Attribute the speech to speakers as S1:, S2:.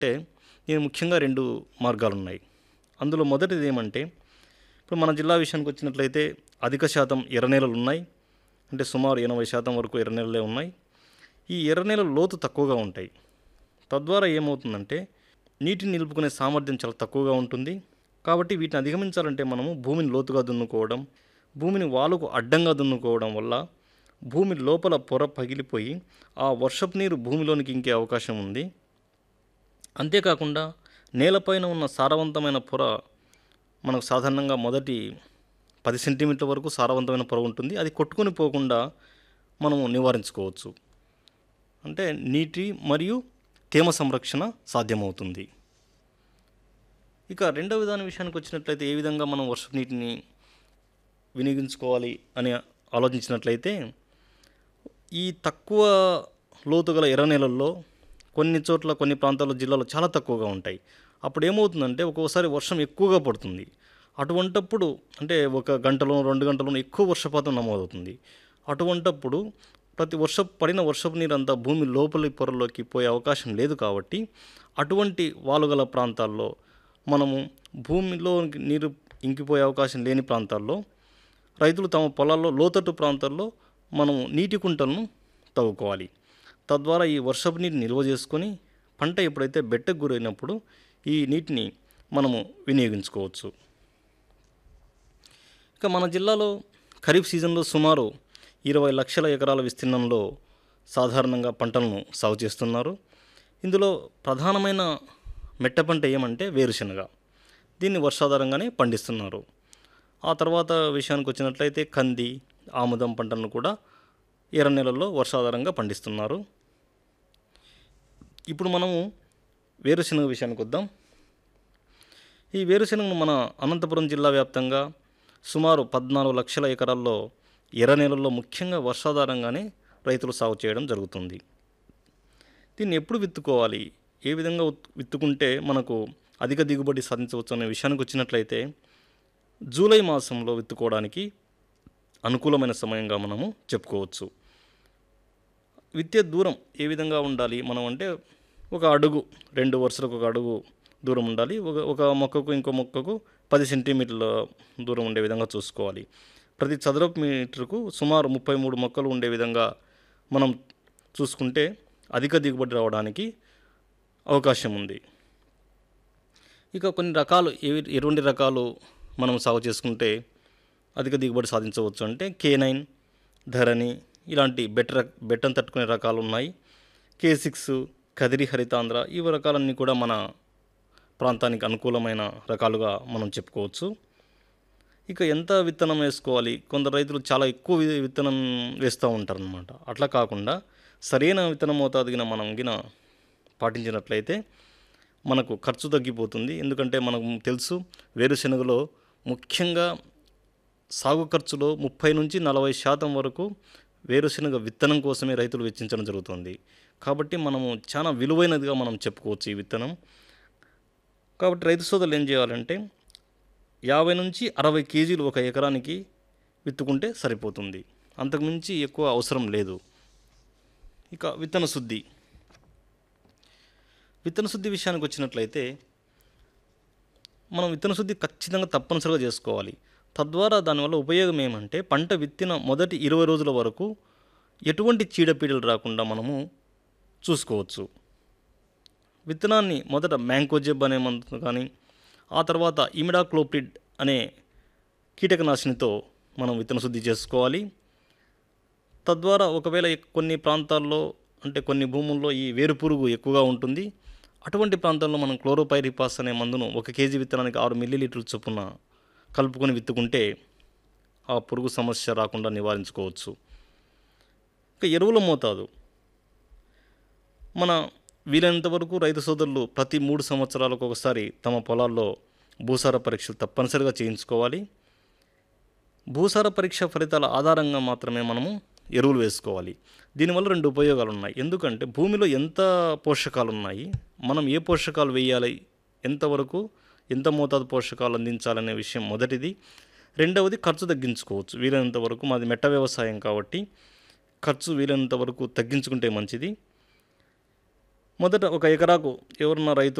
S1: అంటే దీనికి ముఖ్యంగా రెండు మార్గాలు ఉన్నాయి అందులో మొదటిది ఏమంటే ఇప్పుడు మన జిల్లా విషయానికి వచ్చినట్లయితే అధిక శాతం ఎర్ర నేలలు ఉన్నాయి అంటే సుమారు ఎనభై శాతం వరకు ఎర్ర నేలలే ఉన్నాయి ఈ ఎర్ర నేలలు లోతు తక్కువగా ఉంటాయి తద్వారా ఏమవుతుందంటే నీటిని నిలుపుకునే సామర్థ్యం చాలా తక్కువగా ఉంటుంది కాబట్టి వీటిని అధిగమించాలంటే మనము భూమిని లోతుగా దున్నుకోవడం భూమిని వాలుకు అడ్డంగా దున్నుకోవడం వల్ల భూమి లోపల పొర పగిలిపోయి ఆ వర్షపు నీరు భూమిలోనికి ఇంకే అవకాశం ఉంది అంతేకాకుండా నేలపైన ఉన్న సారవంతమైన పొర మనకు సాధారణంగా మొదటి పది సెంటీమీటర్ల వరకు సారవంతమైన పొర ఉంటుంది అది కొట్టుకొని పోకుండా మనము నివారించుకోవచ్చు అంటే నీటి మరియు తేమ సంరక్షణ సాధ్యమవుతుంది ఇక రెండవ విధానం విషయానికి వచ్చినట్లయితే ఏ విధంగా మనం వర్షపు నీటిని వినియోగించుకోవాలి అని ఆలోచించినట్లయితే ఈ తక్కువ లోతు గల ఎర్ర నేలల్లో కొన్ని చోట్ల కొన్ని ప్రాంతాల్లో జిల్లాలో చాలా తక్కువగా ఉంటాయి అప్పుడు ఏమవుతుందంటే ఒక్కోసారి వర్షం ఎక్కువగా పడుతుంది అటువంటప్పుడు అంటే ఒక గంటలో రెండు గంటలో ఎక్కువ వర్షపాతం నమోదవుతుంది అటువంటప్పుడు ప్రతి వర్ష పడిన వర్షపు నీరంతా భూమి లోపలి పొరలోకి పోయే అవకాశం లేదు కాబట్టి అటువంటి వాలుగల ప్రాంతాల్లో మనము భూమిలో నీరు ఇంకిపోయే అవకాశం లేని ప్రాంతాల్లో రైతులు తమ పొలాల్లో లోతట్టు ప్రాంతాల్లో మనము నీటి కుంటలను తవ్వుకోవాలి తద్వారా ఈ వర్షపు నీటిని నిల్వ చేసుకొని పంట ఎప్పుడైతే బెట్టకు గురైనప్పుడు ఈ నీటిని మనము వినియోగించుకోవచ్చు ఇక మన జిల్లాలో ఖరీఫ్ సీజన్లో సుమారు ఇరవై లక్షల ఎకరాల విస్తీర్ణంలో సాధారణంగా పంటలను సాగు చేస్తున్నారు ఇందులో ప్రధానమైన మెట్ట పంట ఏమంటే వేరుశనగ దీన్ని వర్షాధారంగానే పండిస్తున్నారు ఆ తర్వాత విషయానికి వచ్చినట్లయితే కంది ఆముదం పంటలను కూడా ఎర్ర నెలల్లో వర్షాధారంగా పండిస్తున్నారు ఇప్పుడు మనము వేరుశనగ విషయానికి వద్దాం ఈ వేరుశనగను మన అనంతపురం జిల్లా వ్యాప్తంగా సుమారు పద్నాలుగు లక్షల ఎకరాల్లో ఎర్ర నేలల్లో ముఖ్యంగా వర్షాధారంగానే రైతులు సాగు చేయడం జరుగుతుంది దీన్ని ఎప్పుడు విత్తుకోవాలి ఏ విధంగా ఉత్- విత్తుకుంటే మనకు అధిక దిగుబడి సాధించవచ్చు అనే విషయానికి వచ్చినట్లయితే జూలై మాసంలో విత్తుకోవడానికి అనుకూలమైన సమయంగా మనము చెప్పుకోవచ్చు విత్తే దూరం ఏ విధంగా ఉండాలి మనం అంటే ఒక అడుగు రెండు వరుసలకు ఒక అడుగు దూరం ఉండాలి ఒక ఒక మొక్కకు ఇంకో మొక్కకు పది సెంటీమీటర్ల దూరం ఉండే విధంగా చూసుకోవాలి ప్రతి చదరపు మీటర్కు సుమారు ముప్పై మూడు మొక్కలు ఉండే విధంగా మనం చూసుకుంటే అధిక దిగుబడి రావడానికి అవకాశం ఉంది ఇక కొన్ని రకాలు ఏవి ఎటువంటి రకాలు మనం సాగు చేసుకుంటే అధిక దిగుబడి సాధించవచ్చు అంటే కే నైన్ ధరణి ఇలాంటి బెటర్ బెట్టం తట్టుకునే రకాలు ఉన్నాయి కే సిక్స్ కదిరి హరితాంధ్ర ఈ రకాలన్నీ కూడా మన ప్రాంతానికి అనుకూలమైన రకాలుగా మనం చెప్పుకోవచ్చు ఇక ఎంత విత్తనం వేసుకోవాలి కొందరు రైతులు చాలా ఎక్కువ వి- విత్తనం వేస్తూ ఉంటారనమాట అట్లా కాకుండా సరైన విత్తనం మోతాదుగిన మనం గిన పాటించినట్లయితే మనకు ఖర్చు తగ్గిపోతుంది ఎందుకంటే మనకు తెలుసు వేరుశెనగలో ముఖ్యంగా సాగు ఖర్చులో ముప్పై నుంచి నలభై శాతం వరకు వేరుశెనగ విత్తనం కోసమే రైతులు వెచ్చించడం జరుగుతుంది కాబట్టి మనము చాలా విలువైనదిగా మనం చెప్పుకోవచ్చు ఈ విత్తనం కాబట్టి రైతు సోదరులు ఏం చేయాలంటే యాభై నుంచి అరవై కేజీలు ఒక ఎకరానికి విత్తుకుంటే సరిపోతుంది అంతకుమించి ఎక్కువ అవసరం లేదు ఇక విత్తన శుద్ధి విత్తన శుద్ధి విషయానికి వచ్చినట్లయితే మనం విత్తన శుద్ధి ఖచ్చితంగా తప్పనిసరిగా చేసుకోవాలి తద్వారా దానివల్ల ఉపయోగం ఏమంటే పంట విత్తిన మొదటి ఇరవై రోజుల వరకు ఎటువంటి చీడపీడలు రాకుండా మనము చూసుకోవచ్చు విత్తనాన్ని మొదట మ్యాంకోజెబ్ అనే మందు కానీ ఆ తర్వాత ఇమిడాక్లోపిడ్ అనే కీటకనాశినితో మనం విత్తన శుద్ధి చేసుకోవాలి తద్వారా ఒకవేళ ఎక్- కొన్ని ప్రాంతాల్లో అంటే కొన్ని భూముల్లో ఈ వేరుపురుగు ఎక్కువగా ఉంటుంది అటువంటి ప్రాంతాల్లో మనం క్లోరోపైరిపాస్ అనే మందును ఒక కేజీ విత్తనానికి ఆరు మిల్లీలీటర్ల చొప్పున కలుపుకొని విత్తుకుంటే ఆ పురుగు సమస్య రాకుండా నివారించుకోవచ్చు ఇక ఎరువుల మోతాదు మన వీలైనంత వరకు రైతు సోదరులు ప్రతి మూడు సంవత్సరాలకు ఒకసారి తమ పొలాల్లో భూసార పరీక్షలు తప్పనిసరిగా చేయించుకోవాలి భూసార పరీక్ష ఫలితాల ఆధారంగా మాత్రమే మనము ఎరువులు వేసుకోవాలి దీనివల్ల రెండు ఉపయోగాలు ఉన్నాయి ఎందుకంటే భూమిలో ఎంత పోషకాలు ఉన్నాయి మనం ఏ పోషకాలు వేయాలి ఎంతవరకు ఎంత మోతాదు పోషకాలు అందించాలనే విషయం మొదటిది రెండవది ఖర్చు తగ్గించుకోవచ్చు వీలైనంత వరకు మాది మెట్ట వ్యవసాయం కాబట్టి ఖర్చు వీలైనంత వరకు తగ్గించుకుంటే మంచిది మొదట ఒక ఎకరాకు ఎవరన్నా రైతు